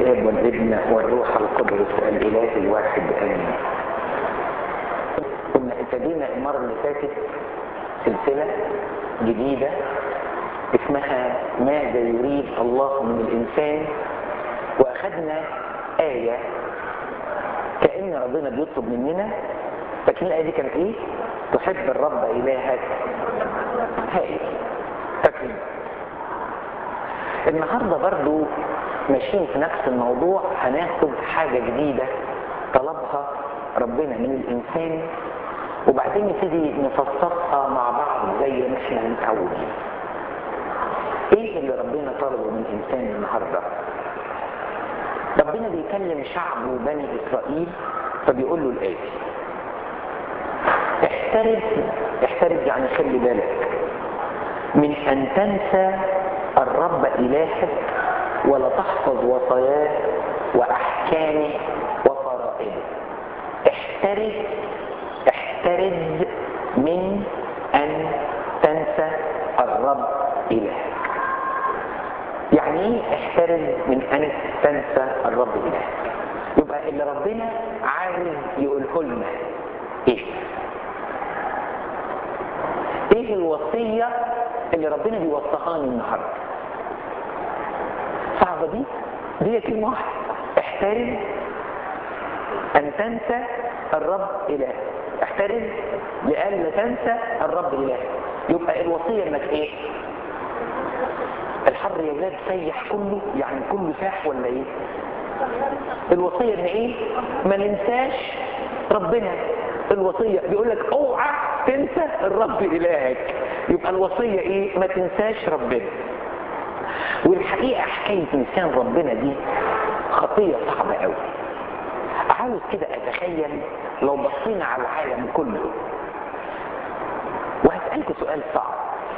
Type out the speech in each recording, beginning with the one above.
الاب والابن والروح القدس الاله الواحد امين كنا ابتدينا المره اللي فاتت سلسله جديده اسمها ماذا يريد الله من الانسان واخذنا ايه كان ربنا بيطلب مننا فاكرين الايه دي كانت ايه تحب الرب الهك هاي فاكرين النهارده برضو ماشيين في نفس الموضوع هناخد حاجة جديدة طلبها ربنا من الإنسان وبعدين نبتدي نفسرها مع بعض زي ما احنا متعودين. ايه اللي ربنا طلبه من الإنسان النهارده؟ ربنا بيكلم شعبه بني إسرائيل فبيقول له الآتي احترز احترز يعني خلي بالك من أن تنسى الرب إلهك ولا تحفظ وصاياه وأحكامه وفرائضه احترز احترز من أن تنسى الرب إلهك يعني ايه احترز من أن تنسى الرب إلهك يبقى اللي ربنا عاوز يقوله لنا ايه ايه الوصية اللي ربنا بيوصيها لي النهارده صعبة دي دي كلمة واحدة احترز أن تنسى الرب إله احترز لألا تنسى الرب إله يبقى الوصية انك ايه الحر يا ولاد سيح كله يعني كله ساح ولا ايه الوصية ان ايه ما ننساش ربنا الوصية بيقول لك اوعى تنسى الرب إلهك يبقى الوصية ايه ما تنساش ربنا والحقيقة حكاية نسيان ربنا دي خطية صعبة قوي عاوز كده اتخيل لو بصينا على العالم كله وهسألكوا سؤال صعب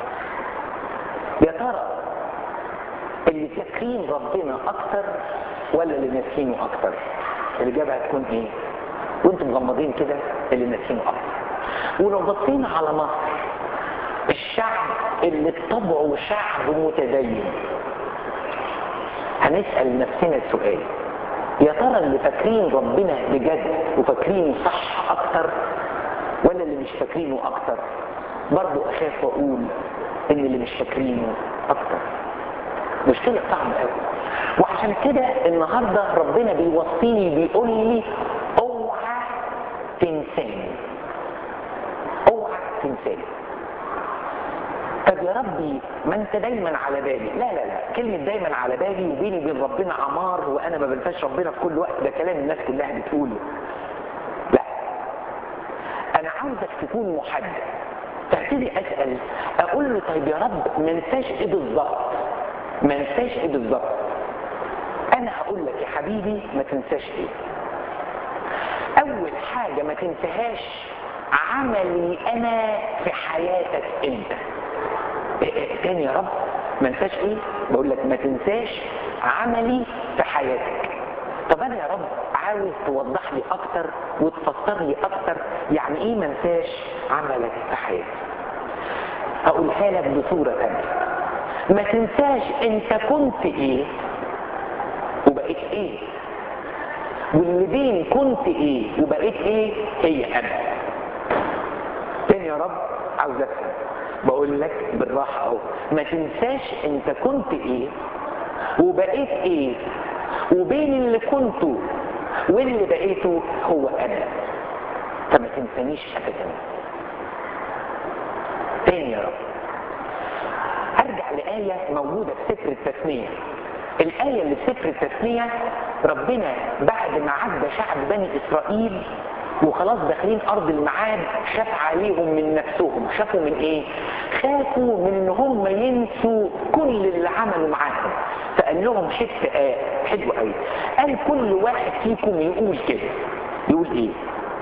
يا ترى اللي فاكرين ربنا اكتر ولا اللي ناسينه اكتر الاجابه هتكون ايه وانتم مغمضين كده اللي ناسينه اكتر ولو بصينا على مصر الشعب اللي بطبعه شعب متدين هنسأل نفسنا السؤال يا ترى اللي فاكرين ربنا بجد وفاكرينه صح اكتر ولا اللي مش فاكرينه اكتر برضو اخاف واقول ان اللي مش فاكرينه اكتر مشكلة صعبة قوي وعشان كده النهاردة ربنا بيوصيني بيقول لي اوعى تنساني اوعى تنساني طب يا ربي ما انت دايما على بالي لا لا لا كلمة دايما على بالي وبيني وبين ربنا عمار وانا ما بنساش ربنا في كل وقت ده كلام الناس كلها بتقوله لا انا عاوزك تكون محدد فابتدي اسال اقول له طيب يا رب ما انساش ايه بالظبط ما انساش ايه بالظبط انا هقول لك يا حبيبي ما تنساش ايه اول حاجه ما تنساهاش عملي انا في حياتك انت تاني يا رب ما انساش ايه بقول لك ما تنساش عملي في حياتك طب انا يا رب عاوز توضح لي اكتر وتفسر لي اكتر يعني ايه ما انساش عملك في حياتي اقولها لك بصوره ثانيه ما تنساش انت كنت ايه وبقيت ايه واللي بين كنت ايه وبقيت ايه هي انا تاني يا رب عاوز افهم بقول لك بالراحة اهو ما تنساش انت كنت ايه وبقيت ايه وبين اللي كنته واللي بقيته هو انا فما تنسانيش ابدا تاني يا رب ارجع لآية موجودة في سفر التثنية الآية اللي في سفر التثنية ربنا بعد ما عدى شعب بني إسرائيل وخلاص داخلين ارض الميعاد خاف عليهم من نفسهم خافوا من ايه خافوا من ان هم ينسوا كل اللي عملوا معاهم فقال لهم حته آه حلو قوي قال كل واحد فيكم يقول كده يقول ايه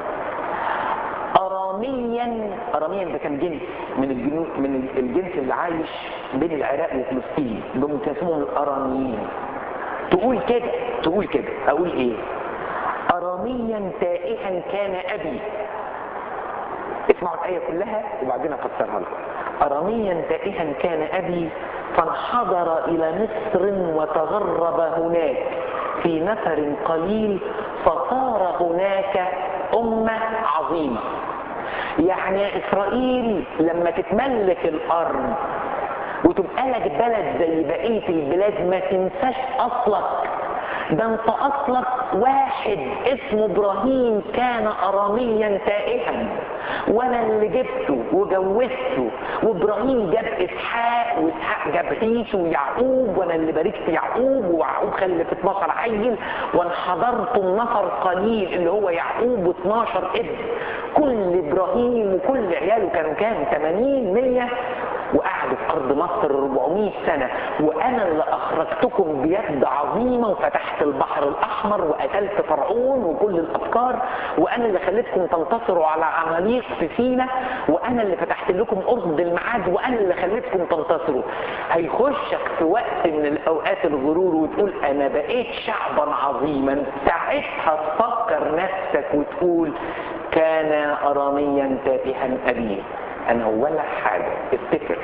اراميا اراميا ده كان جنس من الجنو من الجنس اللي عايش بين العراق وفلسطين دول كان اسمهم الاراميين تقول كده تقول كده اقول ايه أراميا تائها كان أبي اسمعوا الآية كلها وبعدين أفسرها لكم أراميا تائها كان أبي فانحدر إلى مصر وتغرب هناك في نفر قليل فصار هناك أمة عظيمة يعني إسرائيل لما تتملك الأرض وتبقى لك بلد زي بقية البلاد ما تنساش أصلك ده انت اصلك واحد اسمه ابراهيم كان اراميا تائها وانا اللي جبته وجوزته وابراهيم جاب اسحاق واسحاق جاب عيسو ويعقوب وانا اللي باركت يعقوب ويعقوب خلف 12 عيل وانا حضرت النفر قليل اللي هو يعقوب و12 ابن كل ابراهيم وكل عياله كانوا كام 80 100 وقعدوا في ارض مصر 400 سنه وانا اللي اخرجتكم بيد عظيمه وفتحت البحر الاحمر وقتلت فرعون وكل الافكار وانا اللي خليتكم تنتصروا على عماليق في سينا وانا اللي فتحت لكم ارض الميعاد وانا اللي خليتكم تنتصروا هيخشك في وقت من الاوقات الغرور وتقول انا بقيت شعبا عظيما ساعتها تفكر نفسك وتقول كان اراميا تافها ابيه انا ولا حاجة افتكر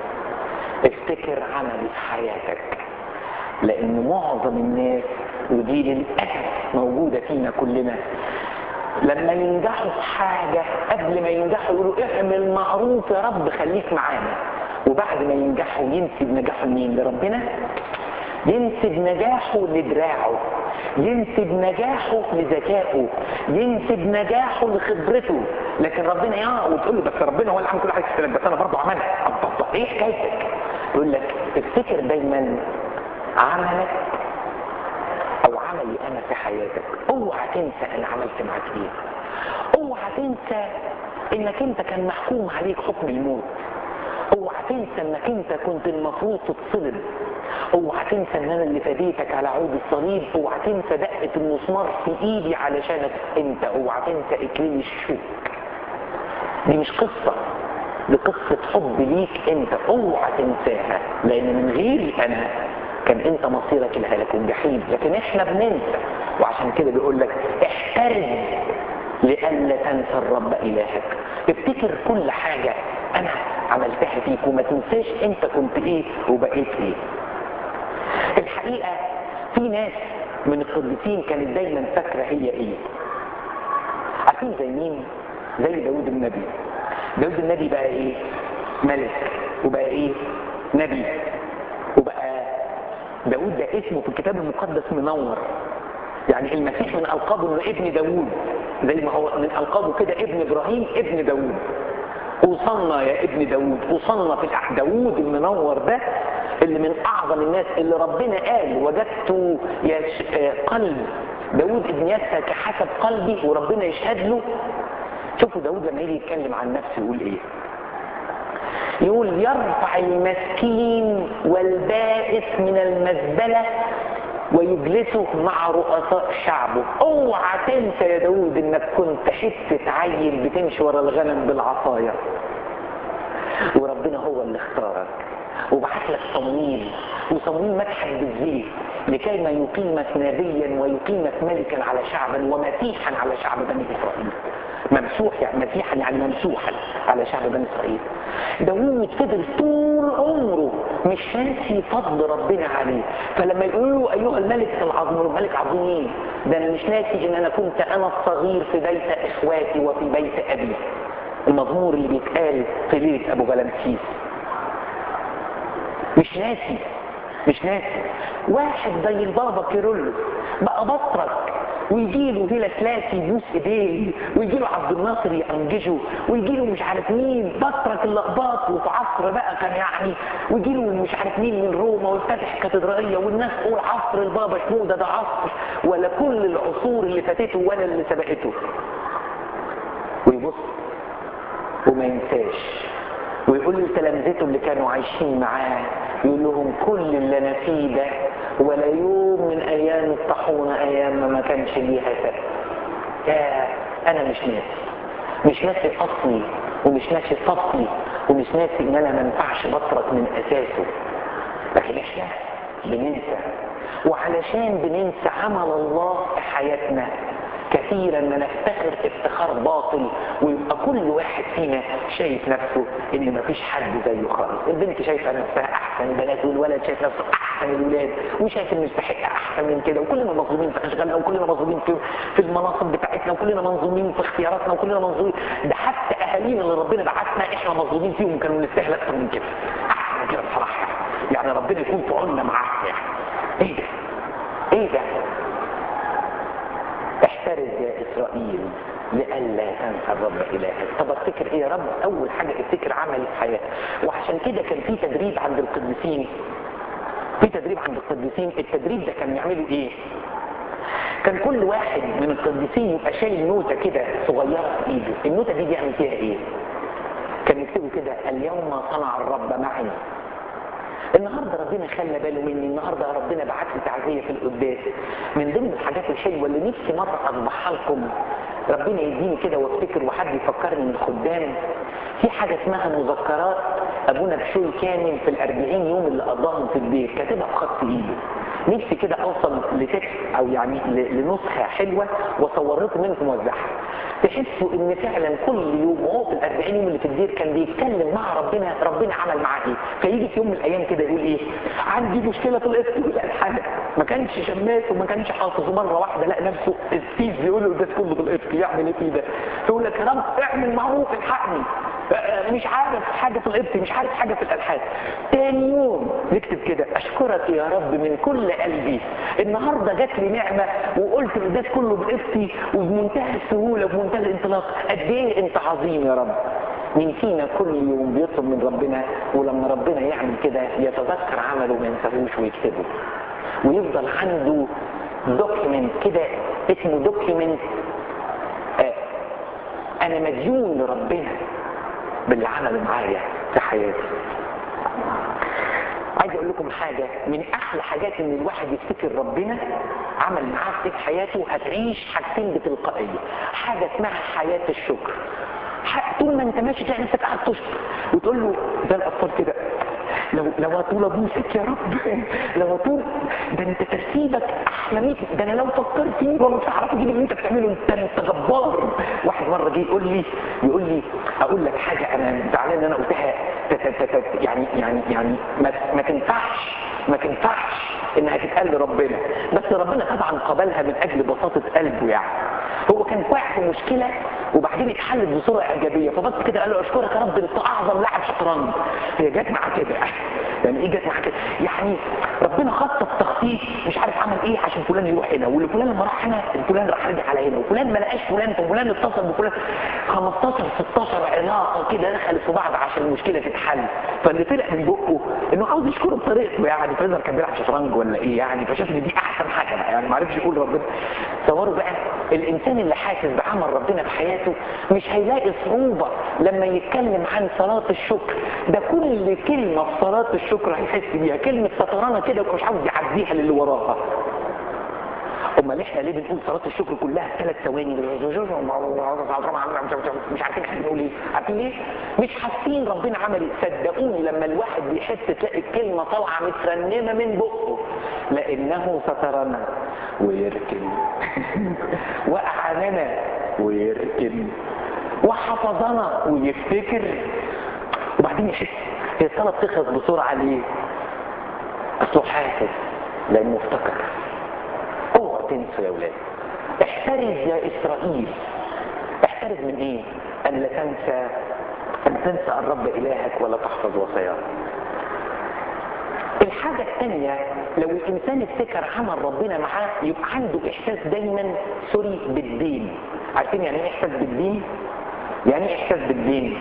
افتكر عملي في حياتك لان معظم الناس ودي للأسف موجودة فينا كلنا لما ينجحوا في حاجة قبل ما ينجحوا يقولوا اعمل معروف يا رب خليك معانا وبعد ما ينجحوا ينسب نجاحه لمين لربنا ينسب نجاحه لدراعه ينسب نجاحه لذكائه ينسب نجاحه لخبرته لكن ربنا يا وتقول له بس ربنا هو اللي عمل كل حاجه في بس انا برضه عملها الله ايه حكايتك؟ يقول لك افتكر دايما عملك او عملي انا في حياتك اوعى تنسى انا عملت معاك ايه اوعى تنسى انك انت كان محكوم عليك حكم الموت اوعى تنسى انك انت كنت المفروض تتصلب اوعى تنسى ان انا اللي فديتك على عود الصليب اوعى تنسى دقة المسمار في ايدي علشانك انت اوعى تنسى اكليل الشوك دي مش قصة دي قصة حب ليك انت اوعى تنساها لان من غيري انا كان انت مصيرك الهلاك والجحيم لكن احنا بننسى وعشان كده بيقول لك احترز لئلا تنسى الرب الهك افتكر كل حاجة انا عملتها فيك وما تنساش انت كنت ايه وبقيت ايه الحقيقة في ناس من القديسين كانت دايما فاكرة هي ايه عارفين زي مين زي داود النبي داود النبي بقى ايه ملك وبقى ايه نبي وبقى داود ده اسمه في الكتاب المقدس منور يعني المسيح من القابه انه ابن داوود زي ما هو من القابه كده ابن ابراهيم ابن داوود وصلنا يا ابن داوود وصلنا في داوود المنور ده اللي من اعظم الناس اللي ربنا قال وجدت يا قلب داوود ابن يسى كحسب قلبي وربنا يشهد له شوفوا داوود لما يجي يتكلم عن نفسه يقول ايه يقول يرفع المسكين والبائس من المزبلة ويجلسه مع رؤساء شعبه اوعى تنسى يا داود انك كنت حتة عيل بتمشي ورا الغنم بالعصاية وربنا هو اللي اختارك وبعت لك صمويل وصمويل مدحك بالزيت لكي ما يقيمك نبيا ويقيمك ملكا على شعبا ومسيحا على شعب بني اسرائيل ممسوح يعني مسيحا يعني ممسوحا على شعب بني اسرائيل داوود فضل طول عمره مش ناسي فضل ربنا عليه فلما يقولوا له ايها الملك العظيم الملك عظيم مين ده انا مش ناسي ان انا كنت انا الصغير في بيت اخواتي وفي بيت ابي المزمور اللي بيتقال في ليله ابو بلمسيس مش ناسي مش ناسي واحد زي البابا كيرلس بقى بطرك ويجي له هيلا ثلاثي يبوس ايديه ويجي له عبد الناصر يأنججه ويجي له مش عارف مين بطرك اللقباط وفي عصر بقى كان يعني ويجي له مش عارف مين من روما ويفتتح كاتدرائيه والناس تقول عصر البابا شنودة ده عصر ولا كل العصور اللي فاتته ولا اللي سبقته ويبص وما ينساش ويقول لتلامذته اللي كانوا عايشين معاه يقول لهم كل اللي انا فيه ده ولا يوم من ايام الطاحونه ايام ما كانش ليها سبب يا انا مش ناسي مش ناسي اصلي ومش ناسي فصلي ومش ناسي ان انا ما ينفعش بطرك من اساسه لكن احنا بننسى وعلشان بننسى عمل الله في حياتنا كثيرا ما نفتخر افتخار باطل ويبقى كل واحد فينا شايف نفسه ان مفيش حد زيه خالص البنت شايفه نفسها احسن البنات والولد شايف نفسه احسن احسن الولاد وشايف انه يستحق احسن من كده وكلنا مظلومين في اشغالنا وكلنا مظلومين في في المناصب بتاعتنا وكلنا مظلومين في اختياراتنا وكلنا مظلومين ده حتى اهالينا اللي ربنا بعتنا احنا مظلومين فيهم كانوا نستاهل اكتر من كده احسن من كده بصراحه يعني ربنا يكون في عوننا معاهم يعني ايه ده ايه ده احترز يا اسرائيل لئلا تنسى الرب الهك طب افتكر ايه يا رب اول حاجه افتكر عمل حياتك وعشان كده كان في تدريب عند القديسين في تدريب عند القديسين التدريب ده كان يعملوا ايه كان كل واحد من القديسين يبقى شايل نوته كده صغيره في ايده النوته دي بيعمل فيها ايه كان يكتبوا كده اليوم صنع الرب معي النهارده ربنا خلى باله مني النهارده ربنا بعت لي تعزيه في القداس من ضمن الحاجات الحلوه اللي نفسي مره اصبحها لكم ربنا يديني كده وافتكر وحد يفكرني من الخدام في حاجه اسمها مذكرات ابونا بشوي كامل في الأربعين يوم اللي قضاهم في البيت كاتبها بخط ايده نفسي كده اوصل لتكست او يعني ل- لنسخه حلوه واصور لكم منكم موزعها تحسوا ان فعلا كل يوم وهو في الأربعين يوم اللي في الدير كان بيتكلم مع ربنا ربنا عمل معاه ايه فيجي في يوم من الايام كده يقول ايه عندي مشكله في القسط لا الحاجه ما كانش شماس وما كانش حافظ ومره واحده لقى نفسه ستيف بيقول له ده كله في القسط يعمل ايه فيه ده فيقول لك يا رب اعمل معروف الحقني آه، مش عارف حاجه في القبط مش عارف حاجه في الالحاد تاني يوم نكتب كده اشكرك يا رب من كل قلبي النهارده جات لي نعمه وقلت القداس كله بقبطي وبمنتهى السهوله وبمنتهى الانطلاق قد ايه انت عظيم يا رب مين فينا كل يوم بيطلب من ربنا ولما ربنا يعمل كده يتذكر عمله ما ينساهوش ويكتبه ويفضل عنده دوكيمنت كده اسمه دوكيمنت انا مديون لربنا باللي عمله معايا في حياتي عايز اقول لكم حاجة من احلى حاجات ان الواحد يفتكر ربنا عمل معاه في حياته هتعيش حاجتين بتلقائية حاجة اسمها حياة الشكر ح- طول ما انت ماشي تلاقي نفسك قاعد تشكر وتقول له ده الاطفال كده لو لو اطول ابوسك يا رب لو اطول ده انت ترتيبك احلى 100 ده انا لو فكرت فيه والله مش هعرف اجيب اللي انت بتعمله انت انت جبار واحد مره جه يقول لي يقول لي اقول لك حاجه انا زعلان ان انا قلتها ت- ت- ت- ت- يعني يعني يعني ما, ما تنفعش ما تنفعش انها تتقال لربنا بس ربنا طبعا قبلها من اجل بساطه قلبه يعني هو كان واقع في مشكله وبعدين اتحلت بصوره ايجابيه فبص كده قال له اشكرك يا رب انت اعظم لاعب شطرنج هي جت معاه كده يعني ايه جت معاه كده يعني ربنا خطط تخطيط مش عارف عمل ايه عشان فلان يروح هنا والفلان لما راح هنا الفلان راح رجع على هنا وفلان ما لقاش فلان ففلان اتصل بفلان 15 16 علاقه كده دخلت في بعض عشان المشكله تتحل فاللي طلع من بقه انه عاوز يشكره بطريقته يعني فيظهر كان بيلعب شطرنج ولا ايه يعني فشاف ان دي احسن حاجه بقى يعني ما عرفش يقول ربنا تصوروا بقى الانسان اللي حاسس بعمل ربنا في حياته مش هيلاقي صعوبه لما يتكلم عن صلاه الشكر ده كل كلمه في صلاه الشكر هيحس بيها كلمه سطرانه كده ومش عاوز يعديها للي وراها امال احنا ليه بنقول صلاه الشكر كلها ثلاث ثواني مش عارفين احنا بنقول ايه عارفين ليه مش حاسين ربنا عمل ايه صدقوني لما الواحد بيحس تلاقي الكلمه طالعه مترنمه من بقه لانه سترنا ويركن واعاننا ويركن وحفظنا ويفتكر وبعدين يحس هي الصلاه بتخلص بسرعه ليه اصله حاسس لانه افتكر اوعوا تنسوا يا ولاد احترز يا اسرائيل احترز من ايه ان لا تنسى ان تنسى الرب الهك ولا تحفظ وصاياه الحاجة الثانية لو الإنسان افتكر عمل ربنا معاه يبقى عنده إحساس دايما سوري بالدين عارفين يعني إيه إحساس بالدين؟ يعني إيه إحساس بالدين؟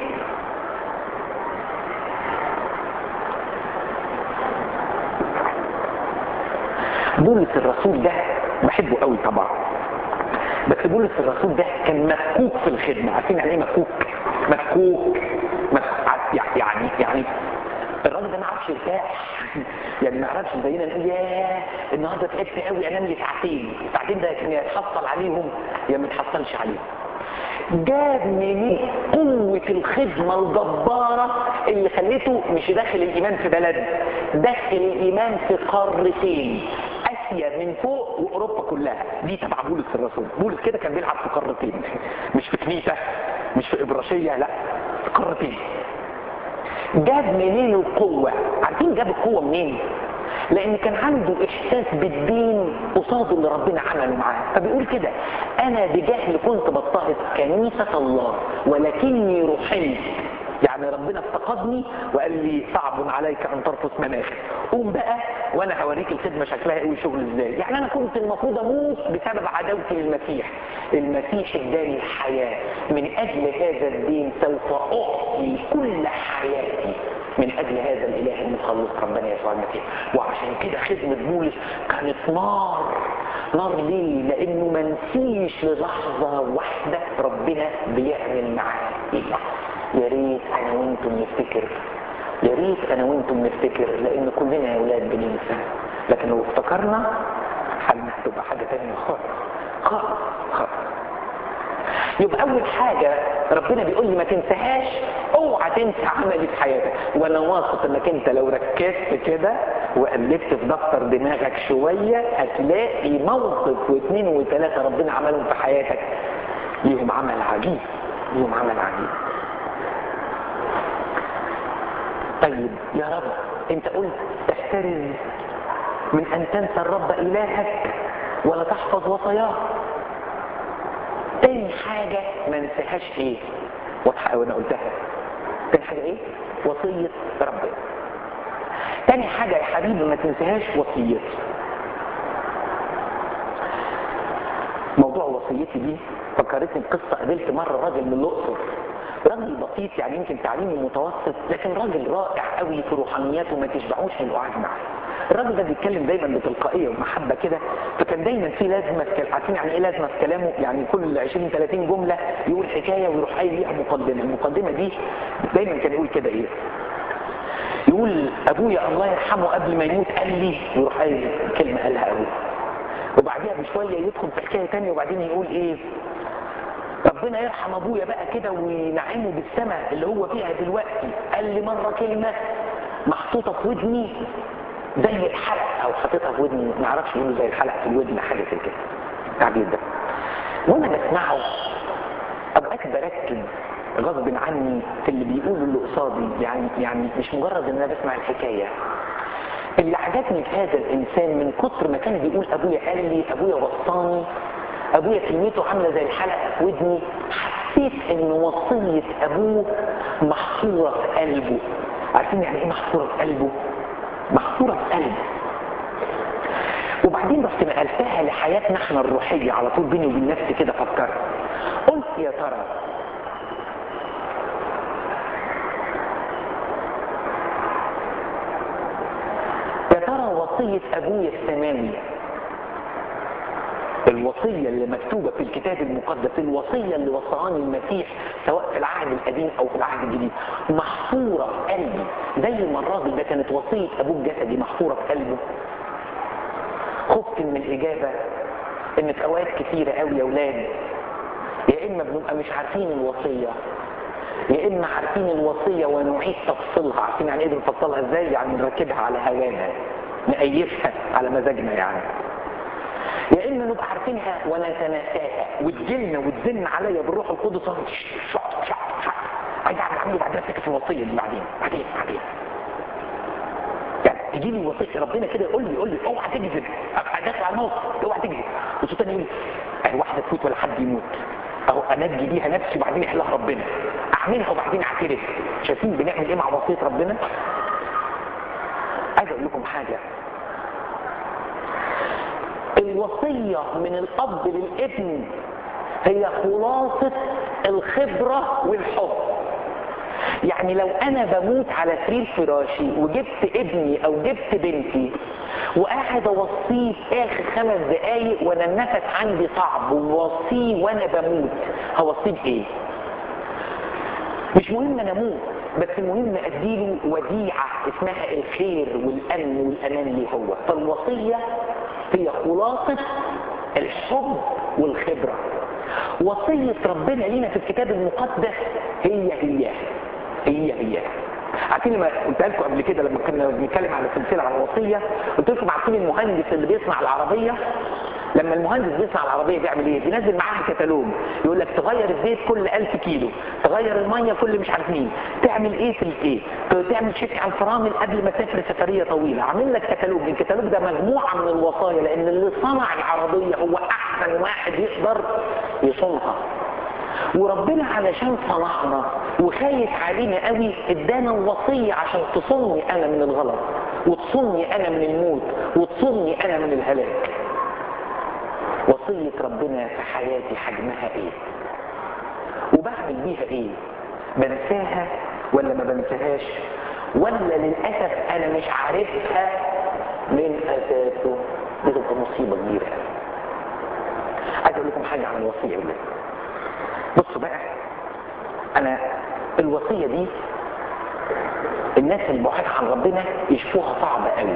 بولس الرسول ده بحبه قوي طبعا بس بولس الرسول ده كان مفكوك في الخدمة عارفين يعني ايه مفكوك مفكوك مف- يعني يعني الراجل ده ما عرفش يرتاح يعني ما عرفش زينا نقول ياه النهارده تعبت قوي انام لي ساعتين الساعتين ده كان يتحصل عليهم يا ما يتحصلش عليهم جاب منين قوة الخدمة الجبارة اللي خليته مش داخل الإيمان في بلد داخل الإيمان في قارتين آسيا من فوق وأوروبا كلها دي تبع بولس الرسول بولس كده كان بيلعب في قارتين مش في كنيسة مش في إبراشية لا في قارتين جاب منين القوة عارفين جاب القوة منين لان كان عنده احساس بالدين قصاد اللي ربنا عمله معاه فبيقول كده انا بجهل كنت بضطهد كنيسة الله ولكني رحمت يعني ربنا افتقدني وقال لي صعب عليك ان ترفض مناخ قوم بقى وانا هوريك الخدمه شكلها ايه والشغل ازاي يعني انا كنت المفروض اموت بسبب عداوتي للمسيح المسيح اداني الحياه من اجل هذا الدين سوف اعطي كل حياتي من اجل هذا الاله المخلص ربنا يسوع المسيح وعشان كده خدمه بولس كانت نار نار ليه لانه ما نسيش للحظه واحده ربنا بيعمل معاه ايه يا ريت انا وانتم نفتكر يا ريت انا وانتم نفتكر لان كلنا يا اولاد بننسى لكن لو افتكرنا حالنا هتبقى حاجه ثانيه خالص خالص خالص يبقى اول حاجه ربنا بيقول لي ما تنساهاش اوعى تنسى عملي في حياتك وانا واثق انك انت لو ركزت كده وقلبت في دفتر دماغك شويه هتلاقي موقف واثنين وثلاثه ربنا عملهم في حياتك ليهم عمل عجيب ليهم عمل عجيب طيب يا رب انت قلت تحترز من ان تنسى الرب الهك ولا تحفظ وصاياه تاني حاجة ما ننساهاش ايه واضحة وانا قلتها تاني حاجة ايه وصية ربنا تاني حاجة يا حبيبي ما تنساهاش وصيتي موضوع وصيتي دي فكرتني بقصة قابلت مرة راجل من الأقصر راجل بسيط يعني يمكن تعليمه متوسط لكن راجل رائع قوي في روحانياته ما تشبعوش من القعاد معاه الراجل ده بيتكلم دايما بتلقائيه ومحبه كده فكان دايما في لازمه في كلامه عارفين يعني ايه لازمه في كلامه يعني كل 20 30 جمله يقول حكايه ويروح قايل ليها مقدمه المقدمه دي دايما كان يقول كده ايه يقول ابويا الله يرحمه قبل ما يموت قال لي ويروح قايل كلمه قالها ابوه وبعديها بشويه يدخل في حكايه ثانيه وبعدين يقول ايه ربنا يرحم ابويا بقى كده وينعمه بالسماء اللي هو فيها دلوقتي قال لي مره كلمه محطوطه في ودني زي الحلق او حاططها في ودني ما اعرفش يقولوا زي الحلق في الودن حاجه زي كده التعبير ده وانا بسمعه اوقات بركز غصب عني في اللي بيقوله اللي قصادي يعني يعني مش مجرد ان انا بسمع الحكايه اللي عجبني في هذا الانسان من كتر ما كان بيقول ابويا قال لي ابويا وصاني ابويا كلمته عامله زي الحلقه في ودني حسيت ان وصيه ابوه محصوره في قلبه عارفين يعني ايه محصوره في قلبه محصوره في قلبه وبعدين رحت نقلتها لحياتنا احنا الروحيه على طول بيني وبين نفسي كده فكرت قلت يا ترى يا ترى وصيه ابويا السماوي الوصية اللي مكتوبة في الكتاب المقدس الوصية اللي وصاني المسيح سواء في العهد القديم أو في العهد الجديد محفورة في قلبي زي ما الراجل ده كانت وصية أبوه الجسدي محفورة في قلبه خفت من الإجابة إن في أوقات كتيرة قوي يا أولاد يا إما بنبقى مش عارفين الوصية يا إما عارفين الوصية ونعيد تفصيلها عارفين يعني إيه بنفصلها إزاي يعني نركبها على هوانا نقيسها على مزاجنا يعني يا اما نبقى عارفينها ونتناساها وتجيلنا وتزن عليا بالروح القدس شعر شعر شعر عايز اعمل عمله بعدين افتكر في الوصيه دي بعدين بعدين بعدين يعني تجي لي وصيه ربنا كده يقول لي يقول لي اوعى تكذب ابقى داخل على الموت اوعى تكذب وصوت تاني يقول لي اهي واحده تفوت ولا حد يموت اهو انجي بيها نفسي وبعدين يحلها ربنا اعملها وبعدين اعترف شايفين بنعمل ايه مع وصيه ربنا عايز اقول لكم حاجه الوصية من الأب للابن هي خلاصة الخبرة والحب يعني لو أنا بموت على سرير فراشي وجبت ابني أو جبت بنتي وقاعد أوصيه في آخر خمس دقايق وأنا النفس عندي صعب ووصيه وأنا بموت هوصيه بإيه؟ مش مهم أنا أموت بس المهم أديله وديعة اسمها الخير والأمن والأمان ليه هو فالوصية هي خلاصة الحب والخبرة وصية ربنا لينا في الكتاب المقدس هي هي هي هي عارفين لما قلت لكم قبل كده لما كنا بنتكلم على سلسله على الوصيه قلت لكم عارفين المهندس اللي بيصنع العربيه لما المهندس بيصنع العربيه بيعمل ايه بينزل معاها كتالوج يقول لك تغير الزيت كل 1000 كيلو تغير الميه كل مش عارف مين تعمل ايه في الايه تعمل تشيك على الفرامل قبل ما تسافر سفريه طويله عامل لك كتالوج الكتالوج ده مجموعه من الوصايا لان اللي صنع العربيه هو احسن واحد يقدر يصنعها وربنا علشان صنعنا وخايف علينا قوي ادانا الوصيه عشان تصني انا من الغلط وتصني انا من الموت وتصني انا من الهلاك وصيه ربنا في حياتي حجمها ايه وبعمل بيها ايه بنساها ولا ما بنساهاش ولا للاسف انا مش عارفها من اساسه دي تبقى مصيبه كبيره قوي عايز اقول لكم حاجه عن الوصيه دي بصوا بقى انا الوصيه دي الناس البعاد عن ربنا يشوفوها صعبه قوي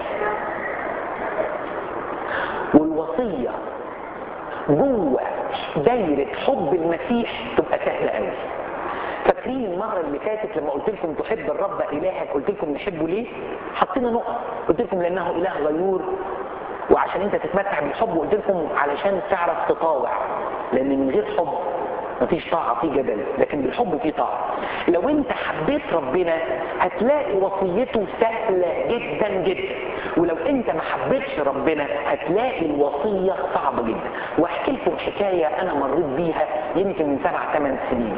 والوصيه جوه دايره حب المسيح تبقى سهله قوي فاكرين المره اللي فاتت لما قلت لكم تحب الرب الهك قلت لكم نحبه ليه حطينا نقط قلت لكم لانه اله غيور وعشان انت تتمتع بالحب وقلت لكم علشان تعرف تطاوع لان من غير حب مفيش طاعة في جدل لكن بالحب في طاعة لو انت حبيت ربنا هتلاقي وصيته سهلة جدا جدا ولو انت ما حبيتش ربنا هتلاقي الوصية صعبة جدا واحكي لكم حكاية انا مريت بيها يمكن من سبع ثمان سنين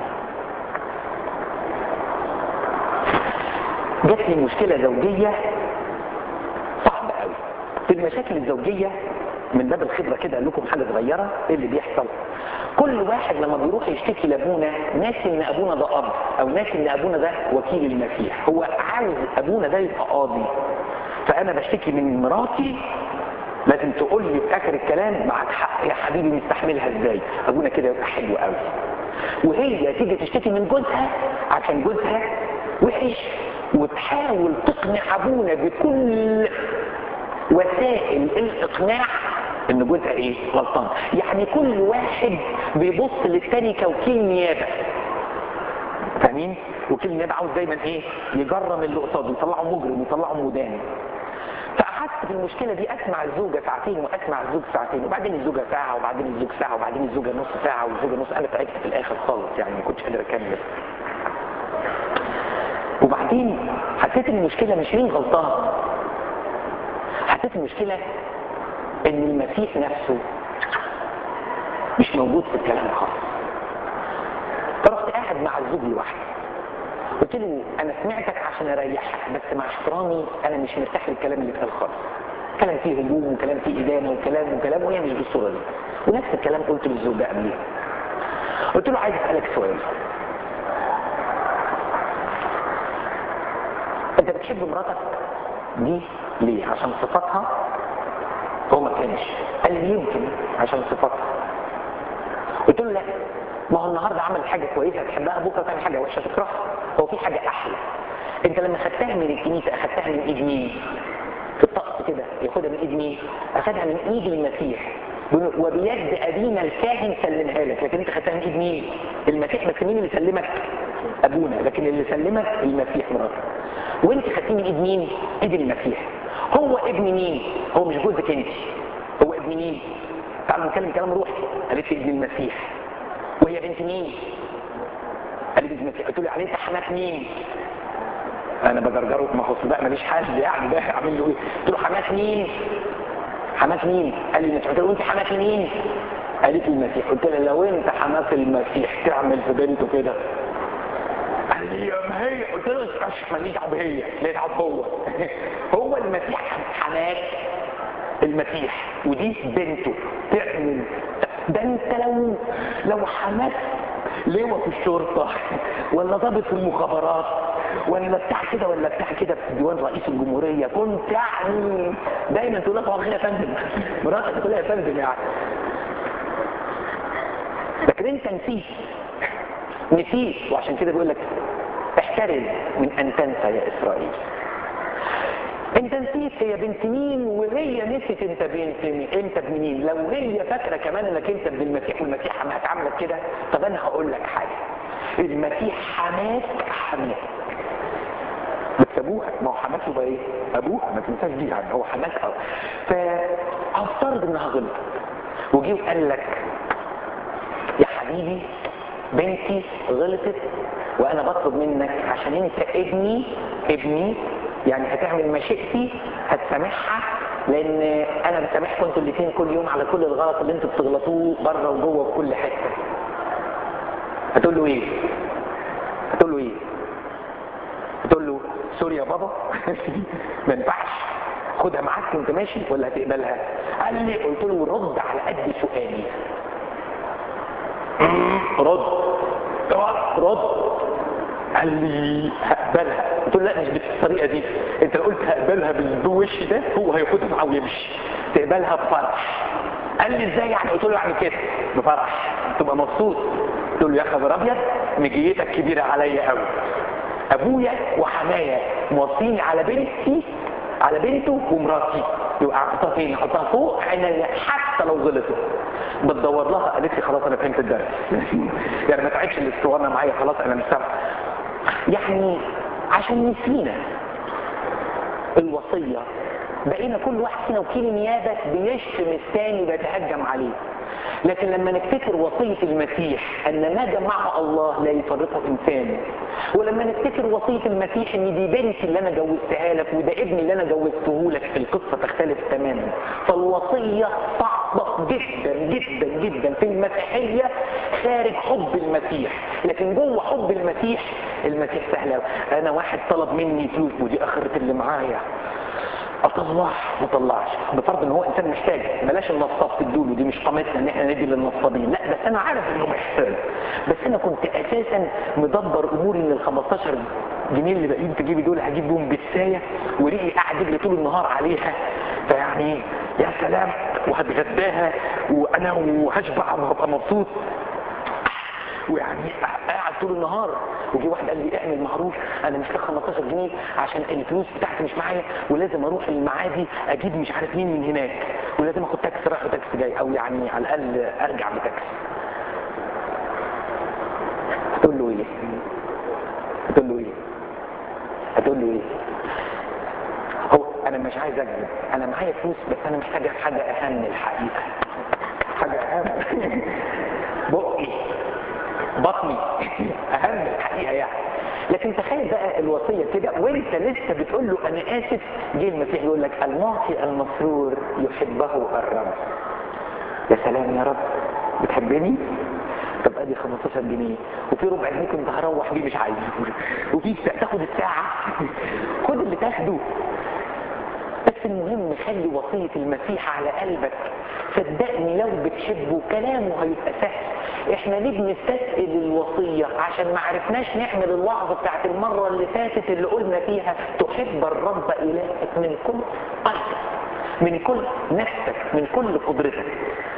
جات لي مشكلة زوجية صعبة قوي في المشاكل الزوجية من باب الخبرة كده اقول لكم حاجة صغيرة ايه اللي بيحصل كل واحد لما بيروح يشتكي لابونا ناسي ان ابونا ده اب او ناسي ان ابونا ده وكيل المسيح هو عاوز ابونا ده يبقى قاضي فانا بشتكي من مراتي لازم تقول لي في اخر الكلام معك حق يا حبيبي مستحملها ازاي ابونا كده يبقى حلو قوي وهي تيجي تشتكي من جوزها عشان جوزها وحش وتحاول تقنع ابونا بكل وسائل الاقناع ان جوزها ايه غلطان يعني كل واحد بيبص للتاني كوكيل نيابه فاهمين وكيل النيابه عاوز دايما ايه يجرم اللي قصاده يطلعه مجرم يطلعه مدان فقعدت في المشكله دي اسمع الزوجه ساعتين واسمع الزوج ساعتين وبعدين الزوجه ساعه وبعدين الزوج ساعه وبعدين الزوجه نص ساعه والزوجه نص انا تعبت في الاخر خالص يعني ما كنتش قادر اكمل وبعدين حسيت ان المشكله مش مين غلطان حسيت المشكله ان المسيح نفسه مش موجود في الكلام خالص فرحت قاعد مع الزوج لوحدي قلت له انا سمعتك عشان اريحك بس مع احترامي انا مش مرتاح للكلام اللي اتقال خالص كلام فيه هجوم وكلام فيه ادانه وكلام وكلام وهي مش بالصوره دي ونفس الكلام قلته للزوج ده قبليها قلت له عايز اسالك سؤال انت بتحب مراتك دي ليه عشان صفاتها هو ما كانش قال لي يمكن عشان صفاتها قلت له لا ما هو النهارده عمل حاجه كويسه تحبها بكره تعمل حاجه وحشه تكرهها هو في حاجه احلى انت لما خدتها من الكنيسه اخدتها من ايد مين في الطقس كده ياخدها من ايد مين اخدها من ايد المسيح وبيد ابينا الكاهن سلمها لك لكن انت خدتها من ايد مين المسيح بس مين اللي سلمك ابونا لكن اللي سلمك المسيح مراتك وانت خدتيه من ايد مين ايد المسيح هو ابن مين هو مش جوزك انت هو ابن مين تعالوا نتكلم كلام روحي قالت لي ابن المسيح وهي بنت مين قالت لي المسيح قلت له عليه حماك مين انا بجرجره ما هو بقى ماليش حد يعني ده اعمل له ايه قلت له حماك مين حماك مين قال لي المسيح قلت له انت حماك مين قالت لي المسيح قلت لها لو انت حماك المسيح تعمل في بنته كده قال لي ما هي قلت له مش ماليش دعوه بهي ليه دعوه هو هو المسيح حماك المسيح ودي بنته تعمل ده انت لو لو حماك لواء في الشرطه ولا ضابط في المخابرات ولا بتاع كده ولا بتاع كده في ديوان رئيس الجمهوريه كنت يعني دايما تقول لك والله يا فندم مراتك تقول يا فندم يعني لكن انت نسيت نسيت وعشان كده بيقول لك احترز من ان تنسى يا اسرائيل انت نسيت هي بنت مين وهي نسيت انت بنت مين انت ابن مين لو هي فاكره كمان انك انت ابن المسيح والمسيح حماك عاملك كده طب انا هقول لك حاجه المسيح حماك حماك بس ابوها ما هو حماك يبقى ايه ابوها ما تنساش دي يعني هو حماك أو. فافترض انها غلطت وجي وقال لك يا حبيبي بنتي غلطت وانا بطلب منك عشان انت ابني ابني يعني هتعمل مشيئتي هتسامحها لان انا بسامحكم انتوا الاثنين كل يوم على كل الغلط اللي انتوا بتغلطوه بره وجوه في كل حته هتقول له ايه هتقول له ايه هتقول له سوري يا بابا ما ينفعش خدها معاك وانت ماشي ولا هتقبلها قال لي قلت له رد على قد سؤالي رد رد قال لي هقبلها قلت له لا مش بالطريقه دي انت لو قلت هقبلها بالوش ده هو هياخدها معاه ويمشي تقبلها بفرح قال لي ازاي يعني قلت له يعني كده بفرح تبقى مبسوط قلت له يا خبر ابيض مجيتك كبيره عليا قوي ابويا وحمايا موصيني على بنتي على بنته ومراتي يبقى احطها فين احطها فوق عينيا حتى لو غلطت بتدور لها قالت لي خلاص انا فهمت الدرس يعني ما تعبش الاسطوانه معايا خلاص انا مش سامع يعني عشان نسينا الوصيه بقينا كل واحد فينا وكيل نيابه بيشتم الثاني بيتهجم عليه لكن لما نفتكر وصية المسيح أن ما جمعه الله لا يفرقه إنسان ولما نفتكر وصية المسيح أن دي بنتي اللي أنا جوزتها لك وده ابني اللي أنا جوزته لك القصة تختلف تماما فالوصية صعبة جدا جدا جدا في المسيحية خارج حب المسيح لكن جوه حب المسيح المسيح سهل أوي. أنا واحد طلب مني فلوس ودي آخرة اللي معايا اطلع ما اطلعش بفرض ان هو انسان محتاج بلاش النصاب تدوله دي مش قامتنا ان احنا ندي للنصابين لا بس انا عارف انه محتاج بس انا كنت اساسا مدبر اموري ان ال 15 جنيه اللي باقيين تجيبي دول هجيب بهم بسايه وريقي قاعد يجري طول النهار عليها فيعني يا سلام وهتغداها وانا وهشبع وهبقى مبسوط ويعني قاعد طول النهار وجي واحد قال لي اعمل معروف انا مش 15 جنيه عشان الفلوس بتاعتي مش معايا ولازم اروح المعادي اجيب مش عارف مين من هناك ولازم اخد تاكسي رايح وتاكسي جاي او يعني على الاقل ارجع بتاكسي هتقول له ايه هتقول له ايه هتقول له ايه هو انا مش عايز اكذب انا معايا فلوس بس انا محتاج حاجه اهم الحقيقه حاجه اهم بقي بطني اهم الحقيقه يعني لكن تخيل بقى الوصيه كده وانت لسه بتقول له انا اسف جه المسيح يقول لك المعطي المسرور يحبه الرب يا سلام يا رب بتحبني طب ادي 15 جنيه وفي ربع جنيه كنت هروح بيه مش عايزه وفي تاخد الساعه خد اللي تاخده بس المهم خلي وصية المسيح على قلبك صدقني لو بتحبه كلامه هيبقى سهل احنا ليه بنستثقل الوصية عشان ما عرفناش نعمل الوعظة بتاعت المرة اللي فاتت اللي قلنا فيها تحب الرب إلهك من كل قلبك من كل نفسك من كل قدرتك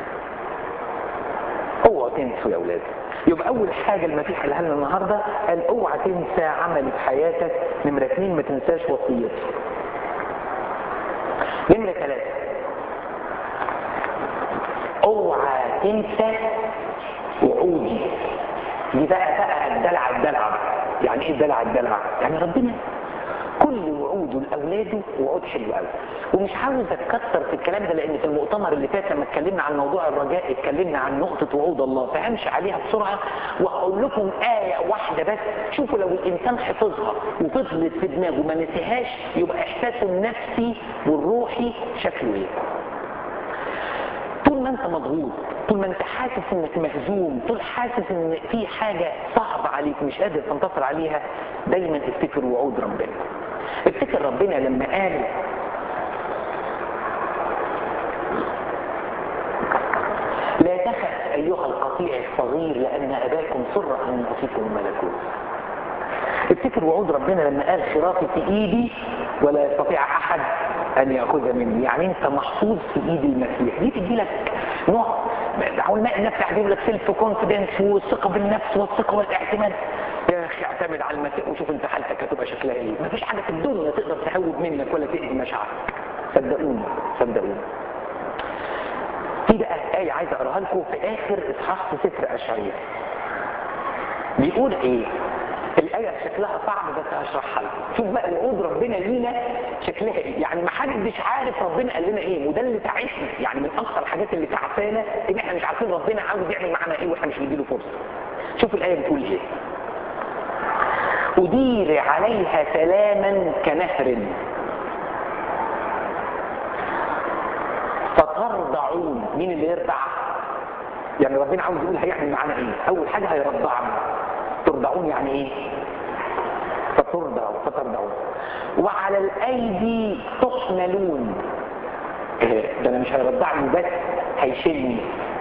اوعوا تنسوا يا اولاد يبقى اول حاجة المسيح قالها لنا النهاردة قال اوعى تنسى عملي في حياتك نمرة اتنين ما تنساش وصيتي نمرة ثلاثة اوعى تنسى وعودي دي بقى بقى الدلع الدلع يعني ايه الدلع الدلع يعني ربنا كل وعوده لاولاده وعود حلو قوي ومش عاوز اتكتر في الكلام ده لان في المؤتمر اللي فات لما اتكلمنا عن موضوع الرجاء اتكلمنا عن نقطه وعود الله فهمشي عليها بسرعه وهقول لكم ايه واحده بس شوفوا لو الانسان حفظها وفضلت في دماغه ما نسيهاش يبقى احساسه النفسي والروحي شكله ايه طول ما انت مضغوط طول ما انت حاسس انك مهزوم طول حاسس ان في حاجة صعبة عليك مش قادر تنتصر عليها دايما افتكر وعود ربنا افتكر ربنا لما قال لا تخف ايها القطيع الصغير لان اباكم سر ان يعطيكم الملكوت افتكر وعود ربنا لما قال خرافي في ايدي ولا يستطيع احد ان ياخذها مني يعني انت محفوظ في ايد المسيح دي تدي لك نوع علماء النفس يجيب لك سيلف كونفيدنس والثقه بالنفس والثقه والاعتماد يا اخي اعتمد على المسيح وشوف انت حالتك هتبقى شكلها ايه مفيش حاجه في الدنيا تقدر تهوب منك ولا تأذي مشاعرك صدقوني صدقوني في بقى آية عايز أقراها لكم في آخر إصحاح في سفر أشعياء بيقول إيه؟ الآية شكلها صعب بس هشرحها لكم شوف بقى وعود ربنا لينا شكلها ايه يعني ما حدش عارف ربنا قال لنا ايه وده اللي تعبنا يعني من اكثر الحاجات اللي تعبانا ان احنا مش عارفين ربنا عاوز يعمل معانا ايه واحنا مش مديله فرصه شوف الآية بتقول ايه أدير عليها سلاما كنهر فترضعون مين اللي يرضع يعني ربنا عاوز يقول هيعمل معانا ايه اول حاجه هيرضعنا ترضعون يعني ايه فترضعوا فترضعون وعلى الايدي تحملون إيه ده انا مش هيرضعني بس هيشيلني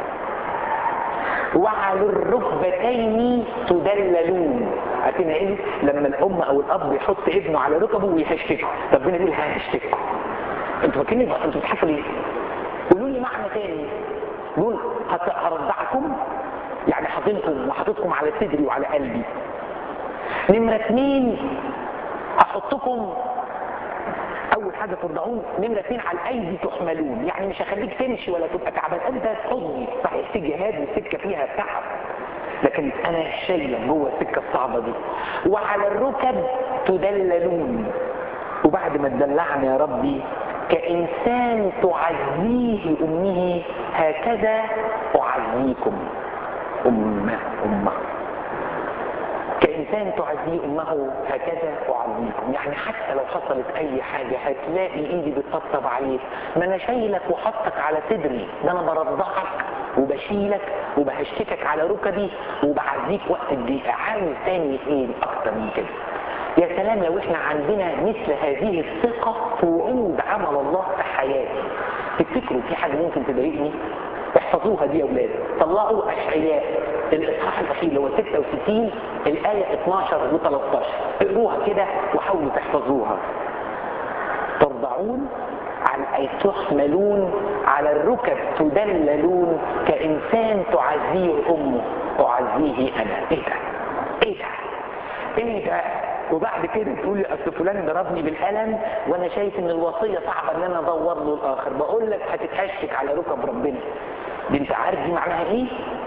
وعلى الركبتين تدللون عارفين ايه لما الام او الاب يحط ابنه على ركبه ويهشتكه ربنا يقول ههشتكه انتوا فاكرين انتوا بتضحكوا ليه قولوا لي معنى تاني يقول هرضعكم يعني حاططكم وحاططكم على صدري وعلى قلبي نمرة اتنين احطكم اول حاجة ترضعون نمرة اتنين على الايدي تحملون يعني مش هخليك تمشي ولا تبقى تعبان انت تحضني صحيح في جهاد والسكة فيها تعب لكن انا شايلك جوه السكة الصعبة دي وعلى الركب تدللون وبعد ما تدلعني يا ربي كإنسان تعزيه أمه هكذا أعزيكم أمه أمه كإنسان تعزيه أمه هكذا أعزيكم يعني حتى لو حصلت أي حاجة هتلاقي إيدي بتطبطب عليك ما أنا شايلك وحطك على صدري ده أنا برضعك وبشيلك وبهشتكك على ركبي وبعزيك وقت الضيقة عاوز تاني إيه أكتر من كده يا سلام لو احنا عندنا مثل هذه الثقة في وعود عمل الله في حياتي تفتكروا في حاجة ممكن تضايقني احفظوها دي يا اولاد طلعوا اشعياء الاصحاح الاخير اللي هو 66 الايه 12 و13 اقروها كده وحاولوا تحفظوها ترضعون على أي تحملون على الركب تدللون كإنسان تعزيه أمه أعزيه أنا إيه ده؟ إيه ده؟ إيه ده؟ وبعد كده تقول لي اصل فلان ضربني بالقلم وانا شايف ان الوصيه صعبه ان انا ادور له الاخر بقول لك هتتهشك على ركب ربنا دي انت عارف دي معناها ايه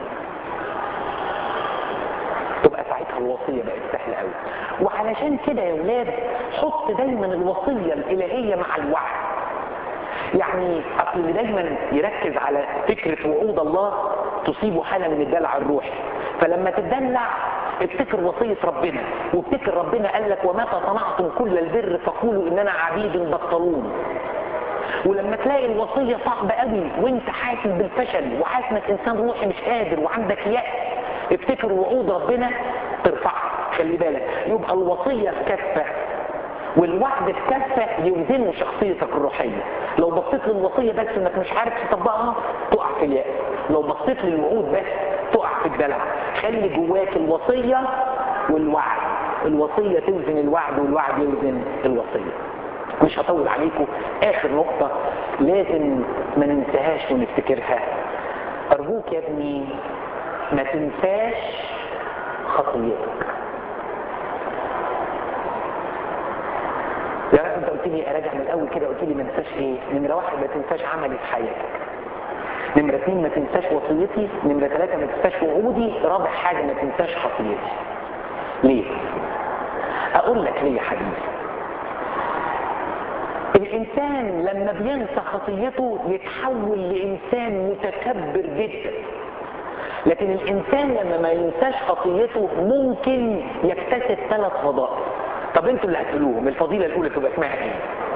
تبقى ساعتها الوصيه بقت سهله قوي وعلشان كده يا ولاد حط دايما الوصيه الالهيه مع الوعد يعني اصل اللي دايما يركز على فكره وعود الله تصيبه حاله من الدلع الروحي فلما تدلع افتكر وصية ربنا وافتكر ربنا قال لك ومتى صنعتم كل البر فقولوا اننا عبيد بطلون ولما تلاقي الوصية صعبة قوي وانت حاسس بالفشل وحاسس انك انسان روحي مش قادر وعندك يأس افتكر وعود ربنا ترفعها خلي بالك يبقى الوصية في كفة والوعد في كفة يوزنوا شخصيتك الروحية لو بصيت للوصية بس انك مش عارف تطبقها تقع في اليأس لو بصيت للوعود بس تقع في الدلع خلي جواك الوصية والوعد الوصية توزن الوعد والوعد يوزن الوصية مش هطول عليكم اخر نقطة لازم ما ننساهاش ونفتكرها ارجوك يا ابني ما تنساش خطيتك يا رب انت قلت لي اراجع من الاول كده قلت لي ما تنساش ايه نمره واحد ما تنساش عملي في حياتك نمرة اثنين ما تنساش وصيتي نمرة ثلاثة ما تنساش وعودي رابع حاجة ما تنساش خطيتي ليه اقول لك ليه يا حبيبي الانسان لما بينسى خطيته يتحول لانسان متكبر جدا لكن الانسان لما ما ينساش خطيته ممكن يكتسب ثلاث فضائل طب انتوا اللي هتقولوهم الفضيله الاولى تبقى اسمها ايه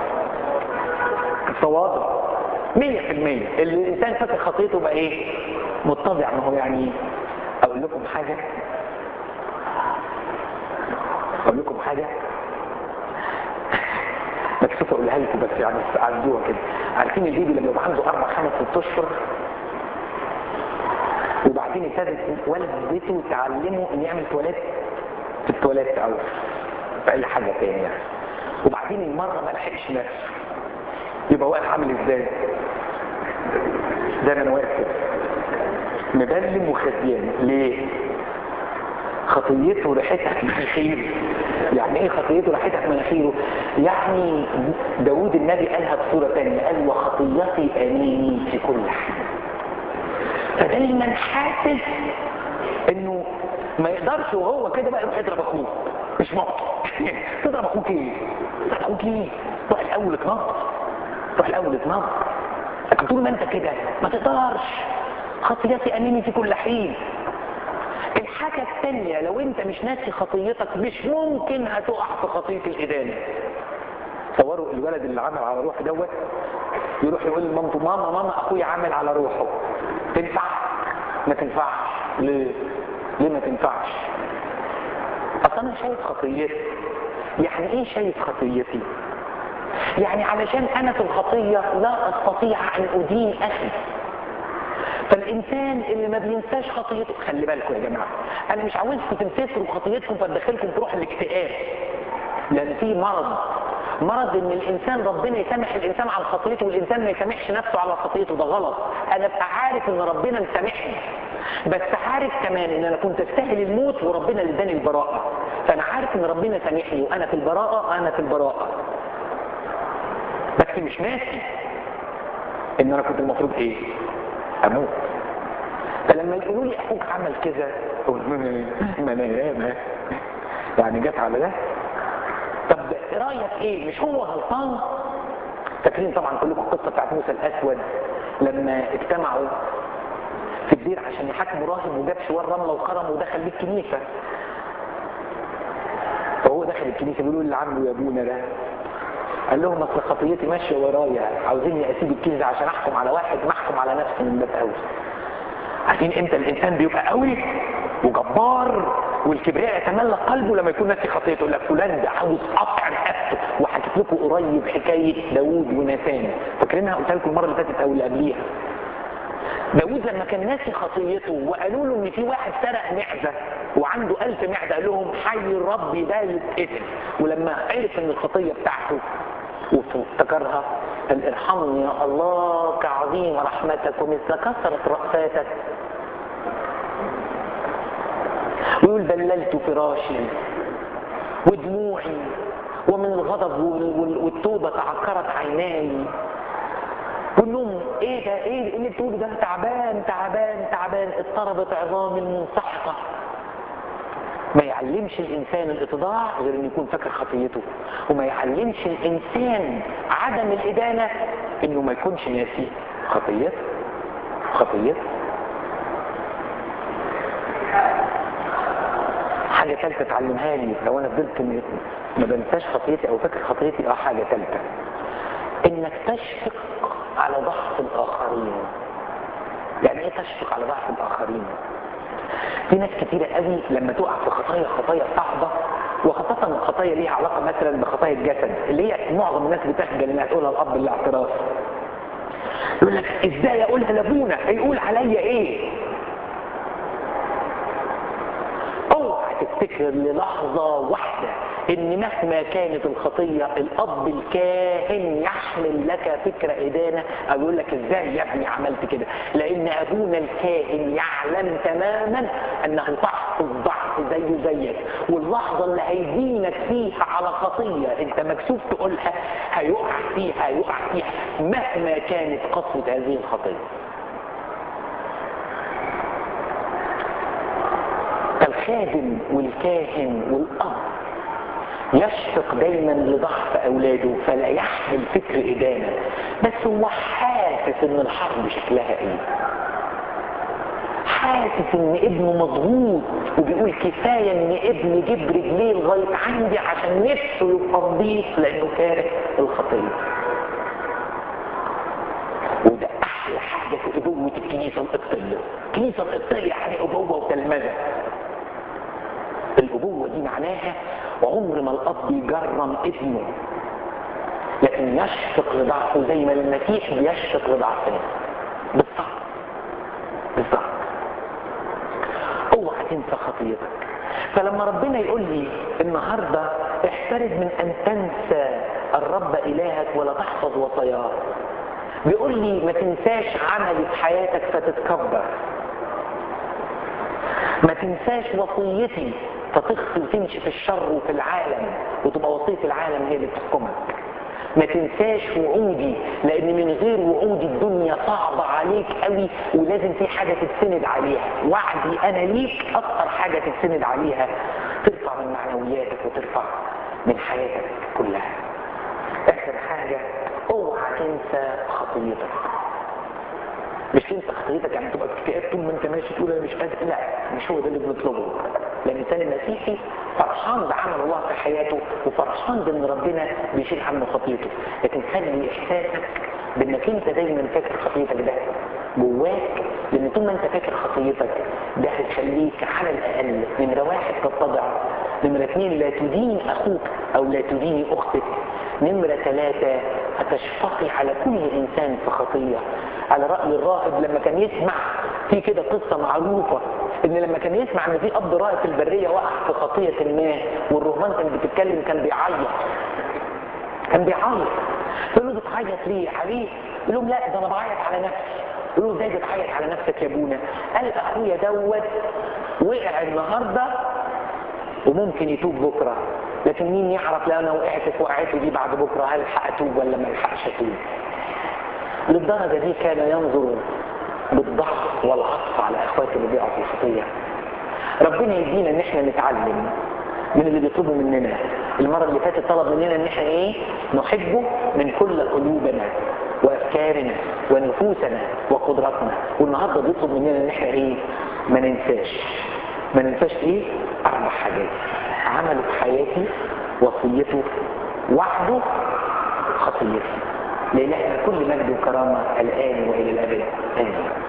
التواضع مية في المية اللي الإنسان فاكر خطيته بقى إيه متضع ما هو يعني أقول لكم حاجة أقول لكم حاجة مكسوف أقولها لكم بس يعني عدوها كده عارفين البيبي لما يبقى عنده أربع خمس ست أشهر وبعدين ابتدت والدته تعلمه إن يعمل تواليت في التواليت أو في أي حاجة تانية يعني وبعدين المرة ما لحقش نفسه يبقى واقف عامل ازاي ده انا واقف كده مبلم وخزيان ليه خطيته ريحتها في مناخيره يعني ايه خطيته ريحتها في مناخيره يعني داود النبي قالها بصوره ثانيه قال وخطيتي اميني في كل حين فدايما حاسس انه ما يقدرش وهو كده بقى يروح يضرب اخوه مش ممكن تضرب اخوك ايه تضرب اخوك ايه روح الاول اتنطط روح الاول اتنطط لكن طول ما انت كده ما تقدرش خطيتي امامي في كل حين الحاجة الثانية لو انت مش ناسي خطيتك مش ممكن هتقع في خطية الإدانة تصوروا الولد اللي عمل على روحه دوت يروح يقول لمامته ماما ماما اخويا عامل على روحه تنفع ما تنفعش ليه ليه ما تنفعش اصل انا شايف خطيتي يعني ايه شايف خطيتي يعني علشان انا في الخطية لا استطيع ان ادين اخي فالانسان اللي ما بينساش خطيته خلي بالكم يا جماعه انا مش عاوزكم تمسكوا خطيتكم فتدخلكم تروح الاكتئاب لان في مرض مرض ان الانسان ربنا يسامح الانسان على خطيته والانسان ما يسامحش نفسه على خطيته ده غلط انا ابقى عارف ان ربنا مسامحني بس عارف كمان ان انا كنت استاهل الموت وربنا اللي اداني البراءه فانا عارف ان ربنا سامحني وانا في البراءه انا في البراءه بس مش ناسي ان انا كنت المفروض ايه اموت فلما يقولوا لي اخوك عمل كذا اقول ما انا ياما يعني جت على ده طب رايك ايه مش هو غلطان فاكرين طبعا كلكم القصه بتاعت موسى الاسود لما اجتمعوا في الدير عشان يحاكموا راهب وجاب شوار رمله وخرم ودخل بيه الكنيسه فهو دخل الكنيسه بيقولوا اللي عمله يا ابونا ده قال لهم اصل خطيتي ماشيه ورايا عاوزيني اسيب الكنيسه عشان احكم على واحد ما احكم على نفسي من باب قوي عارفين امتى الانسان بيبقى قوي وجبار والكبرياء يتملى قلبه لما يكون ناسي خطيته يقول لك فلان ده عاوز قطع رقبته وحكيت لكم قريب حكايه داوود وناتان فاكرينها قلت لكم المره اللي فاتت او اللي قبليها داوود لما كان ناسي خطيته وقالوا له ان في واحد سرق معزه وعنده ألف معزه قال لهم حي الرب ده يتقتل ولما عرف ان الخطيه بتاعته وافتكرها قال ارحمني يا الله كعظيم رحمتك ومثل كثرة رأفاتك ويقول دللت فراشي ودموعي ومن الغضب والتوبة تعكرت عيناي والنوم ايه ده ايه اللي بتقوله ده تعبان تعبان تعبان اضطربت عظامي المنسحقة ما يعلمش الانسان الاتضاع غير انه يكون فاكر خطيته وما يعلمش الانسان عدم الادانة انه ما يكونش ناسي خطيته خطيته حاجة ثالثة تعلمها لي لو انا فضلت ما بنساش خطيتي او فاكر خطيتي اه حاجة ثالثة انك تشفق على ضعف الاخرين يعني ايه تشفق على ضعف الاخرين في ناس كتيرة قوي لما تقع في خطايا خطايا صعبة وخاصة الخطايا ليها علاقة مثلا بخطايا الجسد اللي هي معظم الناس بتخجل انها تقولها الاب الاعتراف يقول لك ازاي اقولها لابونا هيقول عليا ايه اوعى تفتكر للحظة واحدة ان مهما كانت الخطية الاب الكاهن يحمل لك فكرة ادانة او يقول لك ازاي يا ابني عملت كده لان ابونا الكاهن يعلم تماما انه ضعف الضعف زيه زيك واللحظة اللي هيدينك فيها على خطية انت مكسوف تقولها هيقع فيها هيقع فيها مهما كانت قسوة هذه الخطية الخادم والكاهن والاب يشفق دايما لضعف اولاده فلا يحمل فكر ادانه بس هو حاسس ان الحرب شكلها ايه حاسس ان ابنه مضغوط وبيقول كفايه ان ابني جيب رجليه لغايه عندي عشان نفسه يبقى نضيف لانه كاره الخطيه وده احلى حاجه في ابوه الكنيسه القبطيه الكنيسه القبطيه يعني ابوه وتلمذه الابوه دي معناها وعمر ما الاب يجرم ابنه لكن يشفق لضعفه زي ما المسيح بيشفق لضعفنا بالظبط بالظبط اوعى تنسى خطيتك فلما ربنا يقول لي النهارده احترز من ان تنسى الرب الهك ولا تحفظ وصاياه بيقول لي ما تنساش عملي في حياتك فتتكبر ما تنساش وصيتي فتخفي وتمشي في الشر وفي العالم وتبقى وصية العالم هي اللي بتحكمك ما تنساش وعودي لان من غير وعودي الدنيا صعبة عليك قوي ولازم في حاجة تتسند عليها وعدي انا ليك اكتر حاجة تتسند عليها ترفع من معنوياتك وترفع من حياتك كلها اخر حاجة اوعى تنسى خطيتك مش تنسى خطيتك يعني تبقى اكتئاب طول ما انت ماشي تقول انا مش قادر لا مش هو ده اللي بنطلبه لان الانسان المسيحي فرحان بعمل الله في حياته وفرحان بان ربنا بيشيل عنه خطيته لكن خلي احساسك بانك انت دايما فاكر خطيتك ده جواك لان طول ما انت فاكر خطيتك ده هيخليك على الاقل نمره واحد تتضع نمره اثنين لا تدين اخوك او لا تديني اختك نمرة ثلاثة هتشفقي على كل إنسان في خطية على رأي الراهب لما كان يسمع في كده قصة معروفة إن لما كان يسمع إن في أب راهب في البرية وقع في خطية ما والرهبان كانت بتتكلم كان بيعيط كان بيعيط يقول له بتعيط ليه عليه يقول لهم لا ده أنا بعيط على نفسي يقول له ازاي بتعيط على نفسك يا ابونا قال أخويا دوت وقع النهارده وممكن يتوب بكره لكن مين يعرف لو انا وقعت في وقعتي دي بعد بكره هل اتوب ولا ما الحقش اتوب للدرجه دي كان ينظر بالضعف والعطف على اخواته اللي بيقعوا في الخطيه ربنا يدينا ان احنا نتعلم من اللي بيطلبوا مننا المره اللي فاتت طلب مننا ان احنا ايه نحبه من كل قلوبنا وافكارنا ونفوسنا وقدراتنا والنهارده بيطلب مننا ان احنا ايه ما ننساش ما ننساش ايه اربع حاجات عمله في حياتي وصيته وحده خطيتي لإلهنا كل مجد وكرامة الآن وإلى الأبد آمين